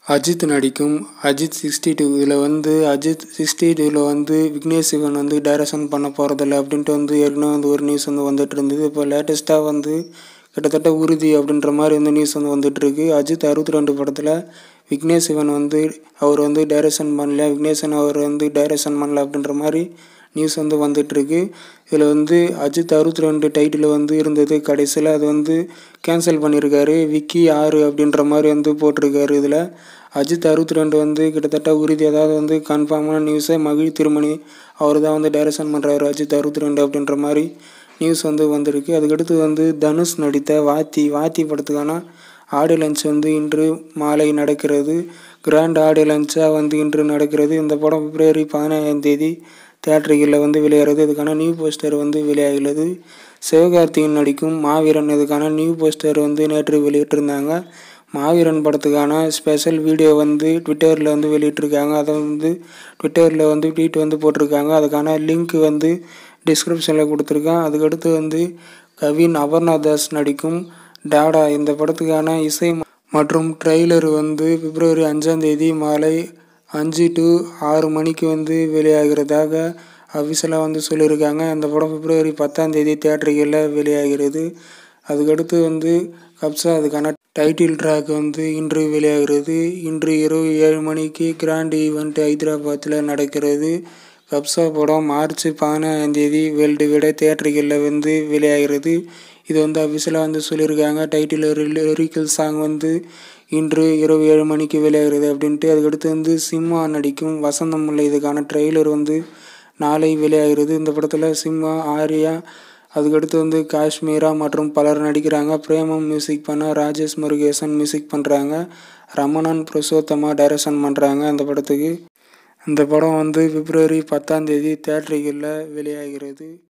அஜித் நடிக்கும் Ajith sixty two இதில் வந்து அஜித் சிக்ஸ்டி டூவில் வந்து விக்னேஷ் சிவன் வந்து டைரக்ஷன் பண்ண போகிறதில்ல அப்படின்ட்டு வந்து ஏற்கனவே வந்து ஒரு நியூஸ் வந்து வந்துட்டு இருந்தது இப்போ லேட்டஸ்ட்டாக வந்து கிட்டத்தட்ட உறுதி அப்படின்ற மாதிரி வந்து நியூஸ் வந்து வந்துட்டுருக்கு அஜித் அறுபத்தி ரெண்டு படத்தில் விக்னேஷ் சிவன் வந்து அவர் வந்து டைரக்ஷன் பண்ணல விக்னேஷன் அவர் வந்து டைரக்ஷன் பண்ணல அப்படின்ற மாதிரி நியூஸ் வந்து வந்துட்டுருக்கு இதில் வந்து அஜித் அறுபத்தி ரெண்டு டைட்டில் வந்து இருந்தது கடைசியில் அது வந்து கேன்சல் பண்ணியிருக்காரு விக்கி ஆறு அப்படின்ற மாதிரி வந்து போட்டிருக்காரு இதில் அஜித் அறுபத்தி ரெண்டு வந்து கிட்டத்தட்ட உறுதி அதாவது வந்து கன்ஃபார்மான நியூஸை மகிழ் திருமணி அவர் தான் வந்து டைரக்ஷன் பண்ணுறாரு அஜித் அறுபத்தி ரெண்டு அப்படின்ற மாதிரி நியூஸ் வந்து வந்திருக்கு அதுக்கடுத்து வந்து தனுஷ் நடித்த வாத்தி வாத்தி படத்துக்கான ஆடியோ லஞ்ச் வந்து இன்று மாலை நடக்கிறது கிராண்ட் ஆடியோ லஞ்சாக வந்து இன்று நடக்கிறது இந்த படம் பிப்ரவரி பதினேழாம் தேதி தேட்டர்களில் வந்து வெளியாகிறது இதுக்கான நியூ போஸ்டர் வந்து வெளியாகிறது சிவகார்த்திகேயன் நடிக்கும் மாவீரன் இதுக்கான நியூ போஸ்டர் வந்து நேற்று வெளியிட்டிருந்தாங்க மாவீரன் படத்துக்கான ஸ்பெஷல் வீடியோ வந்து ட்விட்டரில் வந்து வெளியிட்டிருக்காங்க அதை வந்து ட்விட்டரில் வந்து ட்வீட் வந்து போட்டிருக்காங்க அதுக்கான லிங்க் வந்து டிஸ்கிரிப்ஷனில் கொடுத்துருக்கேன் அதுக்கடுத்து வந்து கவின் அமர்நாத் தாஸ் நடிக்கும் டாடா இந்த படத்துக்கான இசை மற்றும் ட்ரெய்லர் வந்து பிப்ரவரி அஞ்சாம் தேதி மாலை அஞ்சு டு ஆறு மணிக்கு வந்து வெளியாகிறதாக அஃபிஷியலாக வந்து சொல்லியிருக்காங்க அந்த படம் பிப்ரவரி பத்தாம் தேதி தேட்டர்களில் வெளியாகிறது அதுக்கடுத்து வந்து கப்சா அதுக்கான டைட்டில் ட்ராக் வந்து இன்று வெளியாகிறது இன்று இரவு ஏழு மணிக்கு கிராண்ட் ஈவெண்ட் ஹைதராபாத்தில் நடக்கிறது கப்சா படம் மார்ச் பதினேழாம் தேதி வேர்ல்டு விட தேட்டர்களில் வந்து வெளியாகிறது இது வந்து அஃபிஷியலாக வந்து சொல்லியிருக்காங்க டைட்டில் லிரிக்கல் சாங் வந்து இன்று இரவு ஏழு மணிக்கு வெளியாகிறது அப்படின்ட்டு அதுக்கடுத்து வந்து சிம்மா நடிக்கும் வசந்தம் முல்லை இதுக்கான ட்ரெய்லர் வந்து நாளை வெளியாகிறது இந்த படத்தில் சிம்மா ஆர்யா அதுக்கடுத்து வந்து காஷ்மீரா மற்றும் பலர் நடிக்கிறாங்க பிரேமம் மியூசிக் பண்ண ராஜேஷ் முருகேசன் மியூசிக் பண்ணுறாங்க ரமணன் புருஷோத்தமா டைரக்ஷன் பண்ணுறாங்க அந்த படத்துக்கு இந்த படம் வந்து பிப்ரவரி பத்தாம் தேதி தேட்டர்களில் வெளியாகிறது